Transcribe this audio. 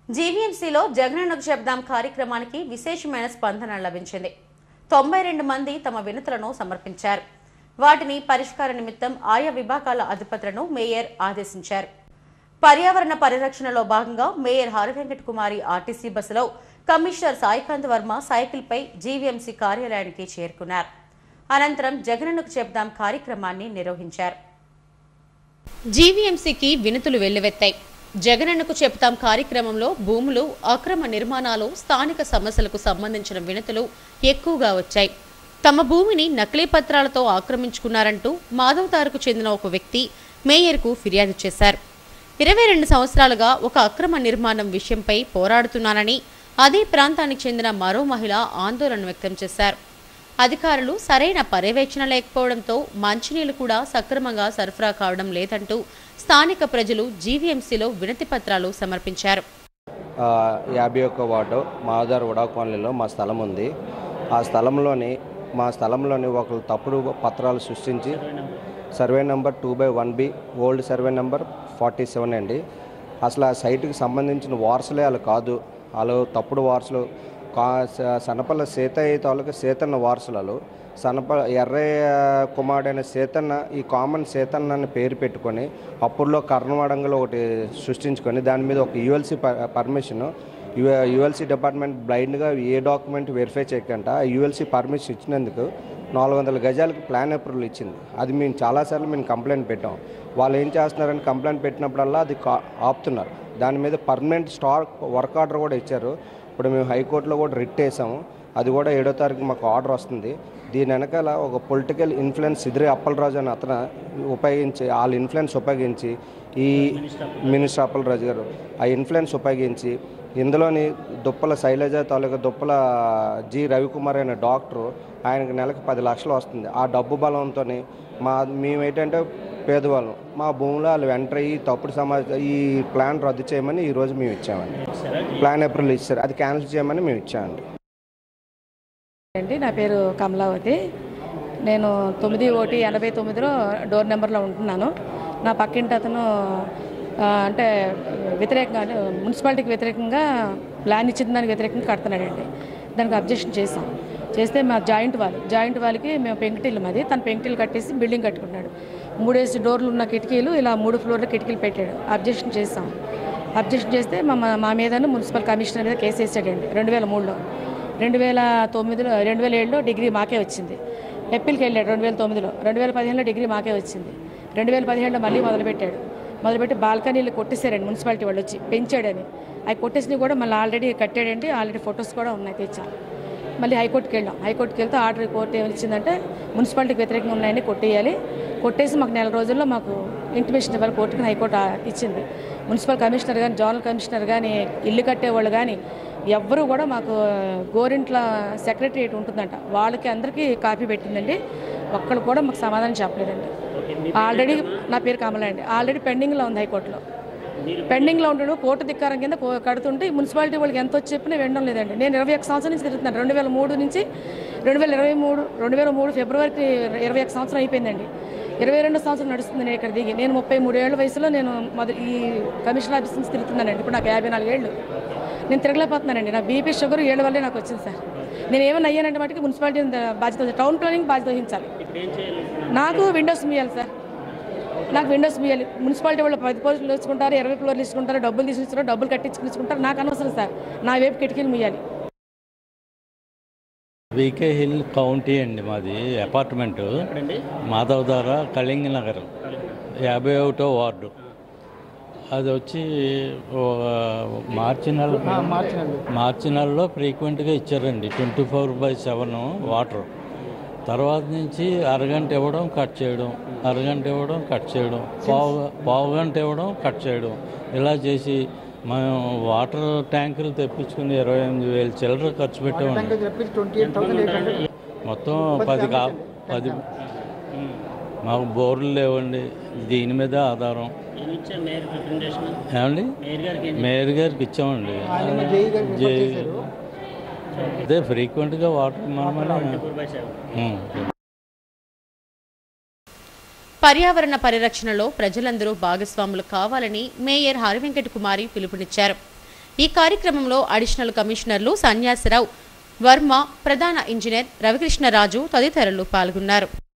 జీవీఎంసీలో జగనన్నకు చెప్దాం కార్యక్రమానికి విశేషమైన స్పందన లభించింది తొంభై రెండు మంది తమ వినతులను సమర్పించారు వాటిని పరిష్కార నిమిత్తం ఆయా విభాగాల అధిపతులను మేయర్ ఆదేశించారు పర్యావరణ పరిరక్షణలో భాగంగా మేయర్ హరివెంకట కుమారి ఆర్టీసీ బస్సులో కమిషనర్ సాయికాంత్ వర్మ సైకిల్పై జీవీఎంసీ కార్యాలయానికి చేరుకున్నారు అనంతరం జగనన్నకు చెప్దాం కార్యక్రమాన్ని నిర్వహించారు జీవీఎంసీకి వినతులు వెల్లువెత్తాయి జగనన్నకు చెప్తాం కార్యక్రమంలో భూములు అక్రమ నిర్మాణాలు స్థానిక సమస్యలకు సంబంధించిన వినతులు ఎక్కువగా వచ్చాయి తమ భూమిని నకిలీ పత్రాలతో ఆక్రమించుకున్నారంటూ మాధవతారుకు చెందిన ఒక వ్యక్తి మేయర్కు ఫిర్యాదు చేశారు ఇరవై రెండు సంవత్సరాలుగా ఒక అక్రమ నిర్మాణం విషయంపై పోరాడుతున్నానని అదే ప్రాంతానికి చెందిన మరో మహిళ ఆందోళన వ్యక్తం చేశారు అధికారులు సరైన పర్యవేక్షణ లేకపోవడంతో మంచినీళ్లు కూడా సక్రమంగా సరఫరా కావడం లేదంటూ స్థానిక ప్రజలు జీవీఎంసీలో వినతి పత్రాలు సమర్పించారు ఆ, యాభై ఒక్క వార్డు మాదార్ ఉడా కాలనీలో మా స్థలం ఉంది ఆ స్థలంలోని మా స్థలంలోని ఒకరు తప్పుడు పత్రాలు సృష్టించి survey number two by one B old survey number forty seven అండి అసలు ఆ సైట్కి సంబంధించిన వారసులే వాళ్ళు కాదు వాళ్ళు తప్పుడు వారసులు కా స- సనపల్ల సీతయ్య తాలూకా సీతన్న వారసులలో సనప ఎర్రయ్య కుమారుడైన సీతన్న ఈ కామన్ సీతన్న అని పేరు పెట్టుకొని అప్పుడులో కర్ణవాడంగలో ఒకటి సృష్టించుకొని దాని మీద ఒక యుఎల్సి పర్మిషన్ యుఎల్సి డిపార్ట్మెంట్ బ్లైండ్గా ఏ డాక్యుమెంట్ వెరిఫై చేయకుండా యుఎల్సి పర్మిషన్ ఇచ్చినందుకు నాలుగు వందల గజాలకి ప్లాన్ అప్రూవల్ ఇచ్చింది అది మేము చాలాసార్లు మేము కంప్లైంట్ పెట్టాం వాళ్ళు ఏం చేస్తున్నారని కంప్లైంట్ పెట్టినప్పుడల్లా అది కా- ఆపుతున్నారు దాని మీద పర్మనెంట్ స్టాక్ వర్క్ ఆర్డర్ కూడా ఇచ్చారు ఇప్పుడు మేము హైకోర్టులో కూడా రిట్ వేసాము అది కూడా ఏడో తారీఖు మాకు ఆర్డర్ వస్తుంది దీని వెనకాల ఒక పొలిటికల్ ఇన్ఫ్లుయెన్స్ ఇదిరే అప్పలరాజు అని అతను ఉపయోగించి వాళ్ళ ఇన్ఫ్లుయెన్స్ ఉపయోగించి ఈ మినిస్టర్ అప్పలరాజు గారు ఆ ఇన్ఫ్లుయెన్స్ ఉపయోగించి ఇందులోని దుప్పల శైలజ తాలూకా దుప్పల జి రవికుమార్ అనే డాక్టరు ఆయనకు నెలకు పది లక్షలు వస్తుంది ఆ డబ్బు బలంతో మా మేమేంటంటే పేదవాళ్ళం మా భూమిలో వాళ్ళు ఎంటర్ అయ్యి తప్పుడు సమాచారం ఈ ప్లాన్ రద్దు చేయమని ఈరోజు మేము ఇచ్చామండి ప్లాన్ ఏప్రిల్ ఇచ్చారు అది క్యాన్సిల్ చేయమని మేము ఇచ్చామండి అండి నా పేరు కమలావతి నేను తొమ్మిది ఒకటి ఎనభై తొమ్మిదిలో డోర్ నెంబర్లో ఉంటున్నాను నా పక్కింటి అతను ఆ, అంటే వ్యతిరేకంగా అంటే మున్సిపాలిటీకి వ్యతిరేకంగా ప్లాన్ ఇచ్చిన దానికి వ్యతిరేకంగా కడుతున్నాడండి దానికి అబ్జెక్షన్ చేసాం చేస్తే మా జాయింట్ వాళ్ళు జాయింట్ వాళ్ళకి మేము పెంకుటిల్లు మాది తను పెంకుటిల్లు కట్టేసి బిల్డింగ్ కట్టుకున్నాడు మూడేసి డోర్లు ఉన్న కిటికీలు ఇలా మూడు ఫ్లోర్ల కిటికీలు పెట్టాడు అబ్జెక్షన్ చేసాం అబ్జెక్షన్ చేస్తే మా మా మీద మున్సిపల్ కమిషనర్ మీద కేసు వేసాడండి రెండు వేల మూడులో రెండు వేల తొమ్మిదిలో రెండు వేల ఏడులో డిగ్రీ మాకే వచ్చింది ఎప్పిల్కి వెళ్ళాడు రెండు వేల తొమ్మిదిలో రెండు వేల పదిహేనులో డిగ్రీ మాకే వచ్చింది రెండు వేల పదిహేనులో మళ్ళీ మొదలుపెట్టాడు మొదలుపెట్టి బాల్కనీలు కొట్టేశారండి మున్సిపాలిటీ వాళ్ళు వచ్చి పెంచాడని అవి కొట్టేసినవి కూడా మళ్ళీ ఆల్రెడీ కట్టాడండి ఆల్రెడీ ఫొటోస్ కూడా ఉన్నాయి తెచ్చాం మళ్ళీ హైకోర్టుకి వెళ్ళాం హైకోర్టుకి వెళ్తే ఆర్డర్ కోర్టు ఏమి ఇచ్చిందంటే మున్సిపాలిటీకి వ్యతిరేకంగా ఉన్నాయని కొట్టేయాలి కొట్టేసి మాకు నెల రోజుల్లో మాకు ఇంటిమేషన్ ఇవ్వాలి కోర్టుకి హైకోర్టు ఆ- ఇచ్చింది మున్సిపల్ కమిషనర్ కానీ జోనల్ కమిషనర్ కానీ ఇల్లు కట్టేవాళ్ళు కానీ ఎవ్వరూ కూడా మాకు గోరింట్ల సెక్రటరియట్ ఉంటుందంట వాళ్ళకి అందరికీ కాపీ పెట్టిందండి ఒక్కళ్ళు కూడా మాకు సమాధానం చెప్పలేదండి ఆల్రెడీ నా పేరు కమల అండి ఆల్రెడీ పెండింగ్లో ఉంది హైకోర్టులో పెండింగ్లో ఉండడం కోర్టు ధిక్కారం కింద కో- కడుతుంటే ఈ మున్సిపాలిటీ వాళ్ళకి ఎంత వచ్చి చెప్పినా వినడం లేదండి నేను ఇరవై ఒక సంవత్సరం నుంచి తిరుగుతున్నాను రెండు వేల మూడు నుంచి రెండు వేల ఇరవై మూడు రెండు వేల మూడు ఫిబ్రవరికి ఇరవై ఒక సంవత్సరం అయిపోయిందండి ఇరవై రెండు సంవత్సరం నడుస్తుంది నేను ఇక్కడ దిగి నేను ముప్పై మూడు ఏళ్ళ వయసులో నేను మొదటి ఈ కమిషన్ ఆఫీస్ నుంచి తిరుగుతున్నానండి ఇప్పుడు నాకు యాభై నాలుగు ఏళ్ళు నేను తిరగలేకపోతున్నానండి నా బీపీ షుగర్ ఏళ్ళ వల్లే నాకు వచ్చింది సార్ నేను ఏమైనా అయ్యానంటే మటుకు మున్సిపాలిటీ బాధ్యత వహించాలి. టౌన్ ప్లానింగ్ బాధ్యత వహించాలి నాకు విండోస్ మీయాలి సార్ నాకు విండోస్ మీయాలి మున్సిపాలిటీ వాళ్ళు పది ఫ్లోర్లు తీసుకుంటారు ఇరవై ఫ్లోర్లు తీసుకుంటారు డబ్బులు తీసుకుంటారు డబ్బులు కట్టించుకుని తీసుకుంటారు నాకు అనవసరం సార్ నా వైపు కిటికీలు మీయాలి వికే హిల్ కౌంటీ అండి మాది అపార్ట్మెంటు మాధవధార కళింగ నగర్ యాభై ఒకటో వార్డు అది వచ్చి ఓ మార్చి నెల మార్చి నెలలో ఫ్రీక్వెంట్గా ఇచ్చారండి twenty four by seven water తర్వాత నుంచి అరగంట ఇవ్వడం కట్ చేయడం అరగంట ఇవ్వడం కట్ చేయడం పావు పావు గంట ఇవ్వడం కట్ చేయడం ఇలా చేసి మేము వాటర్ ట్యాంకులు తెప్పించుకుని ఇరవై ఎనిమిది వేలు చిల్లర ఖర్చు పెట్టామండి మొత్తం పది కా పది మాకు బోర్లు లేవండి దీని మీద ఆధారం ఏమండి మేయర్ గారికి ఇచ్చామండి జే అదే ఫ్రీక్వెంట్గా వాటర్ మనమని ఉం. పర్యావరణ పరిరక్షణలో ప్రజలందరూ భాగస్వాములు కావాలని మేయర్ హరివెంకట కుమారి పిలుపునిచ్చారు ఈ కార్యక్రమంలో అడిషనల్ కమిషనర్లు సన్యాసిరావు వర్మ ప్రధాన ఇంజనీర్ రవికృష్ణరాజు తదితరులు పాల్గొన్నారు